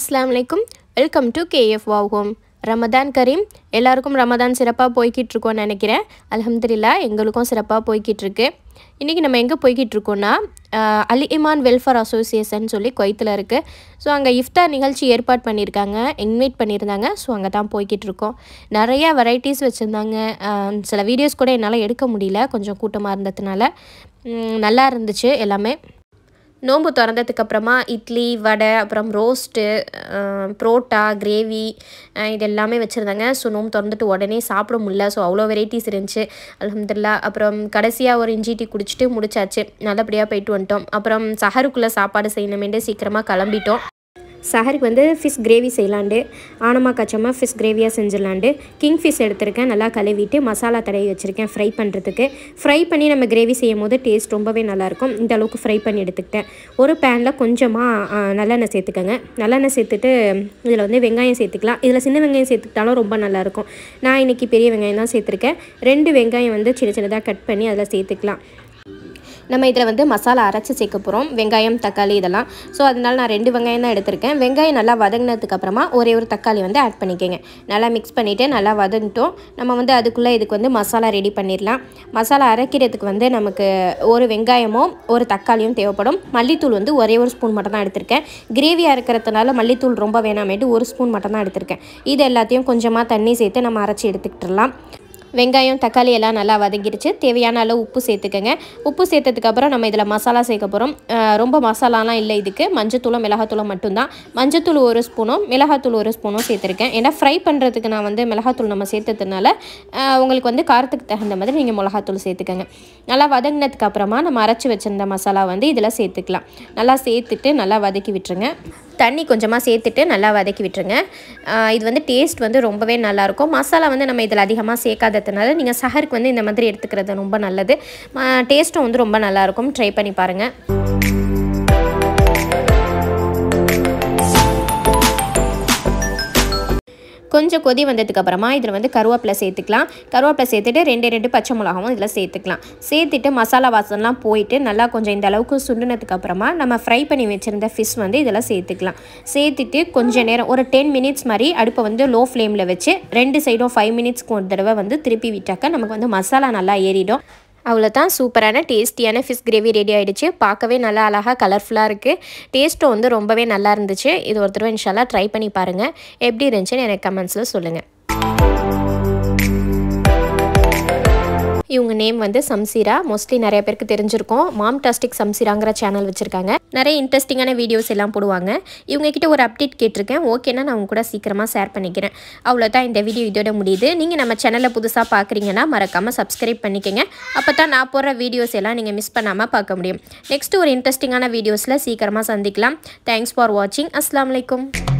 அஸ்ஸலாமு அலைக்கும் welcome to KF wow home Ramadan கரீம் எல்லாருக்கும் ரமதான் சிறப்பாக போய்கிட்டு இருக்கோன்னு நினைக்கிறேன் அல்ஹம்துலில்லா எங்களுக்கும் சிறப்பாக போய்கிட்டு இருக்கு இன்றைக்கி நம்ம எங்கே போய்கிட்டு இருக்கோம்னா ஆஹ், அல் இமான் வெல்ஃபேர் அசோசியேஷன் சொல்லி கொய்த்தில் இருக்குது ஸோ அங்கே இஃப்தார் நிகழ்ச்சி ஏற்பாடு பண்ணியிருக்காங்க இன்வைட் பண்ணியிருந்தாங்க ஸோ அங்கே தான் போய்கிட்டு இருக்கோம் நிறையா வெரைட்டிஸ் வச்சுருந்தாங்க சில வீடியோஸ் கூட என்னால் எடுக்க முடியல கொஞ்சம் கூட்டமாக இருந்ததுனால உம், நல்லா இருந்துச்சு எல்லாமே நோன்பு திறந்ததுக்கு அப்புறமா இட்லி வடை அப்புறம் ரோஸ்ட்டு புரோட்டா கிரேவி இது எல்லாமே வச்சுருந்தாங்க ஸோ நோன்பு திறந்துட்டு உடனே சாப்பிட முடியல ஸோ அவ்வளோ வெரைட்டிஸ் இருந்துச்சு அல்ஹம்துலில்லாஹ் அப்புறம் கடைசியாக ஒரு இஞ்சி டீ குடிச்சிட்டு முடிச்சாச்சு நல்லபடியாக போயிட்டு வந்துட்டோம் அப்புறம் சஹருக்குள்ளே சாப்பாடு செய்யணுமேட்டு சீக்கிரமாக கிளம்பிட்டோம் சஹருக்கு வந்து ஃபிஷ் கிரேவி செய்யலாண்டு ஆனமா கச்சமா ஃபிஷ் கிரேவியாக செஞ்சிடலாண்டு கிங் ஃபிஷ் எடுத்திருக்கேன் நல்லா கழுவிட்டு மசாலா தடவி வச்சுருக்கேன் ஃப்ரை பண்ணுறதுக்கு ஃப்ரை பண்ணி நம்ம கிரேவி செய்யும் போது டேஸ்ட் ரொம்பவே நல்லாயிருக்கும் இந்த அளவுக்கு ஃப்ரை பண்ணி எடுத்துக்கிட்டேன் ஒரு பேனில் கொஞ்சமாக நல்லெண்ணெய் சேர்த்துக்கோங்க நல்லெண்ணெய் சேர்த்துட்டு இதில் வந்து வெங்காயம் சேர்த்துக்கலாம் இதில் சின்ன வெங்காயம் சேர்த்துக்கிட்டாலும் ரொம்ப நல்லாயிருக்கும் நான் இன்றைக்கி பெரிய வெங்காயம் தான் சேர்த்துருக்கேன் ரெண்டு வெங்காயம் வந்து சின்ன சின்னதாக கட் பண்ணி அதில் சேர்த்துக்கலாம் நம்ம இதில் வந்து மசாலா அரைச்சி சேர்க்க போகிறோம் வெங்காயம் தக்காளி இதெல்லாம் ஸோ அதனால நான் ரெண்டு வெங்காயம் தான் எடுத்திருக்கேன் வெங்காயம் நல்லா வதங்கினதுக்கு அப்புறமா ஒரே ஒரு தக்காளி வந்து ஆட் பண்ணிக்கோங்க நல்லா மிக்ஸ் பண்ணிவிட்டு நல்லா வதங்கிட்டோம் நம்ம வந்து அதுக்குள்ளே இதுக்கு வந்து மசாலா ரெடி பண்ணிடலாம் மசாலா அரைக்கிறதுக்கு வந்து நமக்கு ஒரு வெங்காயமும் ஒரு தக்காளியும் தேவைப்படும் மல்லித்தூள் வந்து ஒரே ஒரு ஸ்பூன் மட்டும் தான் எடுத்திருக்கேன் கிரேவியாக இருக்கிறதுனால மல்லித்தூள் ரொம்ப வேணாமேட்டு ஒரு ஸ்பூன் மட்டும் தான் எடுத்திருக்கேன் இது எல்லாத்தையும் கொஞ்சமாக தண்ணி சேர்த்து நம்ம அரைச்சி எடுத்துக்கிட்டுலாம் வெங்காயம் தக்காளி எல்லாம் நல்லா வதங்கிடுச்சு தேவையான அளவு உப்பு சேர்த்துக்கோங்க உப்பு சேர்த்ததுக்கப்புறம் நம்ம இதில் மசாலா சேர்க்க போகிறோம் ரொம்ப மசாலாலாம் இல்லை இதுக்கு மஞ்சத்தூளும் மிளகாத்தூளும் மட்டும்தான் மஞ்சத்தூள் ஒரு ஸ்பூனும் மிளகாத்தூள் ஒரு ஸ்பூனும் சேர்த்துருக்கேன் ஏன்னா ஃப்ரை பண்ணுறதுக்கு நான் வந்து மிளகாத்தூள் நம்ம சேர்த்ததுனால ஆஹ், உங்களுக்கு வந்து காரத்துக்கு தகுந்த மாதிரி நீங்கள் மிளகாத்தூள் சேர்த்துக்கோங்க நல்லா வதங்கினதுக்கு அப்புறமா நம்ம அரைச்சி வச்சிருந்த மசாலா வந்து இதில் சேர்த்துக்கலாம் நல்லா சேர்த்துட்டு நல்லா வதக்கி விட்டுருங்க தண்ணி கொஞ்சமாக சேர்த்துட்டு நல்லா வதக்கி விட்டுருங்க ஆஹ் இது வந்து டேஸ்ட் வந்து ரொம்பவே நல்லாயிருக்கும் மசாலா வந்து நம்ம இதில் அதிகமாக சேர்க்காததுனால நீங்கள் சஹருக்கு வந்து இந்த மாதிரி எடுத்துக்கிறது ரொம்ப நல்லது டேஸ்ட்டும் வந்து ரொம்ப நல்லாயிருக்கும் ட்ரை பண்ணி பாருங்கள் கொஞ்சம் கொதி வந்ததுக்கு அப்புறமா இதில் வந்து கருவேப்பிலை சேர்த்துக்கலாம் கருவேப்பிலை சேர்த்துட்டு ரெண்டு ரெண்டு பச்சை மிளகாவும் இதில் சேர்த்துக்கலாம் சேர்த்துட்டு மசாலா வாசம்லாம் போயிட்டு நல்லா கொஞ்சம் இந்த அளவுக்கு சுண்டுனதுக்கு அப்புறமா நம்ம ஃப்ரை பண்ணி வச்சுருந்த ஃபிஷ் வந்து இதில் சேர்த்துக்கலாம் சேர்த்துட்டு கொஞ்ச நேரம் ஒரு டென் மினிட்ஸ் மாதிரி அடுப்பை வந்து லோ ஃப்ளேமில் வச்சு ரெண்டு சைடும் ஃபைவ் மினிட்ஸ்க்கு ஒரு தடவை வந்து திருப்பி விட்டாக்க நமக்கு வந்து மசாலா நல்லா ஏறிடும் அவ்வளோதான் சூப்பரான டேஸ்டியான ஃபிஷ் கிரேவி ரெடி ஆகிடுச்சு பார்க்கவே நல்லா அழகாக கலர்ஃபுல்லாக இருக்குது டேஸ்ட்டும் வந்து ரொம்பவே நல்லா இருந்துச்சு இது ஒரு தடவை இன்ஷால்லா ட்ரை பண்ணி பாருங்கள் எப்படி இருந்துச்சுன்னு எனக்கு கமெண்ட்ஸில் சொல்லுங்கள் இவங்க நேம் வந்து சம்சீரா மோஸ்ட்லி நிறைய பேருக்கு தெரிஞ்சிருக்கும் மாம் டாஸ்டிக் சம்சீராங்கிற சேனல் வச்சுருக்காங்க நிறைய இன்ட்ரெஸ்டிங்கான வீடியோஸ் எல்லாம் போடுவாங்க இவங்க கிட்ட ஒரு அப்டேட் கேட்டிருக்கேன் ஓகேனா நான் உங்க கூட சீக்கிரமாக ஷேர் பண்ணிக்கிறேன் அவ்வளோதான் இந்த வீடியோ இதோட முடியுது நீங்கள் நம்ம சேனலில் புதுசாக பார்க்குறீங்கன்னா மறக்காமல் சப்ஸ்கிரைப் பண்ணிக்கங்க அப்போ தான் நான் போடுற வீடியோஸ் எல்லாம் நீங்கள் மிஸ் பண்ணாமல் பார்க்க முடியும் நெக்ஸ்ட் ஒரு இன்ட்ரெஸ்டிங்கான வீடியோஸில் சீக்கிரமாக சந்திக்கலாம் தேங்க்ஸ் ஃபார் வாட்சிங் அஸ்லாம் வலைக்கும்